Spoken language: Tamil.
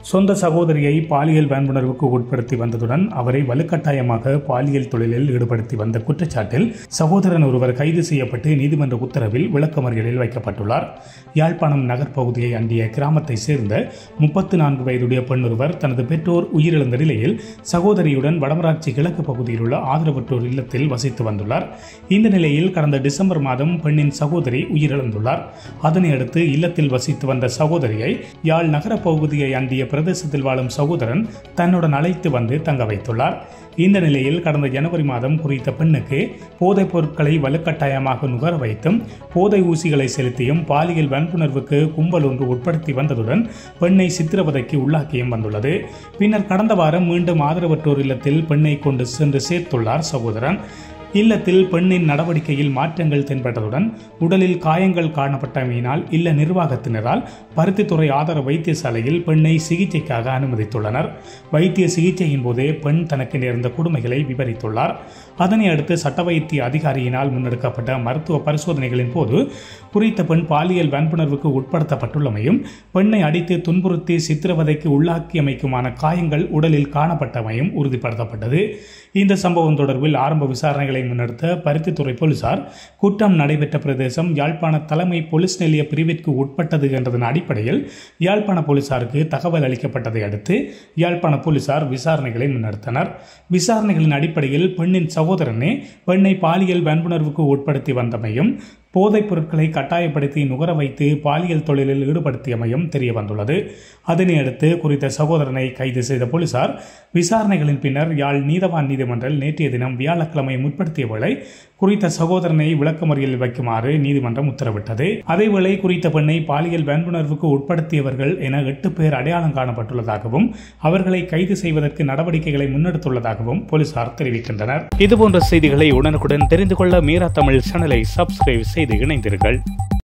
சொந்த சகோதரியை பாலியல் வன்புணர்வுக்கு உட்படுத்தி வந்ததுடன் அவரை வலுக்கட்டாயமாக பாலியல் தொழிலில் ஈடுபடுத்தி வந்த குற்றச்சாட்டில் சகோதரன் ஒருவர் கைது செய்யப்பட்டு நீதிமன்ற உத்தரவில் விளக்கமறியலில் வைக்கப்பட்டுள்ளார் யாழ்ப்பாணம் நகர் பகுதியை அண்டிய கிராமத்தை சேர்ந்த முப்பத்து நான்கு வயதுடைய பெண் ஒருவர் தனது பெற்றோர் உயிரிழந்த நிலையில் சகோதரியுடன் வடமராட்சி கிழக்கு பகுதியில் உள்ள ஆதரவற்றோர் இல்லத்தில் வசித்து வந்துள்ளார் இந்த நிலையில் கடந்த டிசம்பர் மாதம் பெண்ணின் சகோதரி உயிரிழந்துள்ளார் அதனை அடுத்து இல்லத்தில் வசித்து வந்த சகோதரியை யாழ் நகர பகுதியை அண்டிய பிரதேசத்தில் வாழும் சகோதரன் தன்னுடன் அழைத்து வந்து தங்க வைத்துள்ளார் இந்த நிலையில் கடந்த ஜனவரி மாதம் குறித்த பெண்ணுக்கு போதைப் பொருட்களை வலுக்கட்டாயமாக நுகர வைத்தும் போதை ஊசிகளை செலுத்தியும் பாலியல் வன்புணர்வுக்கு கும்பல் ஒன்று உட்படுத்தி வந்ததுடன் பெண்ணை சித்திரவதைக்கு உள்ளாக்கியும் வந்துள்ளது பின்னர் கடந்த வாரம் மீண்டும் ஆதரவற்றோர் இல்லத்தில் பெண்ணை கொண்டு சென்று சேர்த்துள்ளார் சகோதரன் இல்லத்தில் பெண்ணின் நடவடிக்கையில் மாற்றங்கள் தென்பட்டதுடன் உடலில் காயங்கள் காணப்பட்டமையினால் இல்ல நிர்வாகத்தினரால் பருத்தித்துறை ஆதார வைத்தியசாலையில் பெண்ணை சிகிச்சைக்காக அனுமதித்துள்ளனர் வைத்திய சிகிச்சையின் போதே பெண் தனக்கு நேர்ந்த கொடுமைகளை விவரித்துள்ளார் அதனை அடுத்து சட்ட வைத்திய அதிகாரியினால் முன்னெடுக்கப்பட்ட மருத்துவ பரிசோதனைகளின் போது குறித்த பெண் பாலியல் வன்புணர்வுக்கு உட்படுத்தப்பட்டுள்ளமையும் பெண்ணை அடித்து துன்புறுத்தி சித்திரவதைக்கு உள்ளாக்கியமைக்குமான காயங்கள் உடலில் காணப்பட்டமையும் உறுதிப்படுத்தப்பட்டது இந்த சம்பவம் தொடர்பில் ஆரம்ப விசாரணைகளை முன்னெடுத்த பருத்தித்துறை போலீசார் குற்றம் நடைபெற்ற பிரதேசம் யாழ்ப்பாண தலைமை போலீஸ் நிலைய பிரிவிற்கு உட்பட்டது என்றதன் அடிப்படையில் யாழ்ப்பாண போலீசாருக்கு தகவல் அளிக்கப்பட்டதை அடுத்து யாழ்ப்பாண போலீசார் விசாரணைகளை முன்னெடுத்தனர் விசாரணைகளின் அடிப்படையில் பெண்ணின் சகோதரனே பெண்ணை பாலியல் வன்புணர்வுக்கு உட்படுத்தி வந்தமையும் போதைப் பொருட்களை கட்டாயப்படுத்தி நுகர வைத்து பாலியல் தொழிலில் ஈடுபடுத்தியமையும் தெரிய வந்துள்ளது அதனை அடுத்து குறித்த சகோதரனை கைது செய்த போலீசார் விசாரணைகளின் பின்னர் யாழ் நீதவான் நீதிமன்றில் நேற்றைய தினம் வியாழக்கிழமை முற்படுத்திய வேளை குறித்த சகோதரனை விளக்கமறியல் வைக்குமாறு நீதிமன்றம் உத்தரவிட்டது அதேவேளை குறித்த பெண்ணை பாலியல் வன்புணர்வுக்கு உட்படுத்தியவர்கள் என எட்டு பேர் அடையாளம் காணப்பட்டுள்ளதாகவும் அவர்களை கைது செய்வதற்கு நடவடிக்கைகளை முன்னெடுத்துள்ளதாகவும் போலீசார் தெரிவிக்கின்றனர் இதுபோன்ற செய்திகளை உடனுக்குடன் தெரிந்து கொள்ள மீரா தமிழ் சேனலை சப்ஸ்கிரைப் செய்து இணைந்தீர்கள்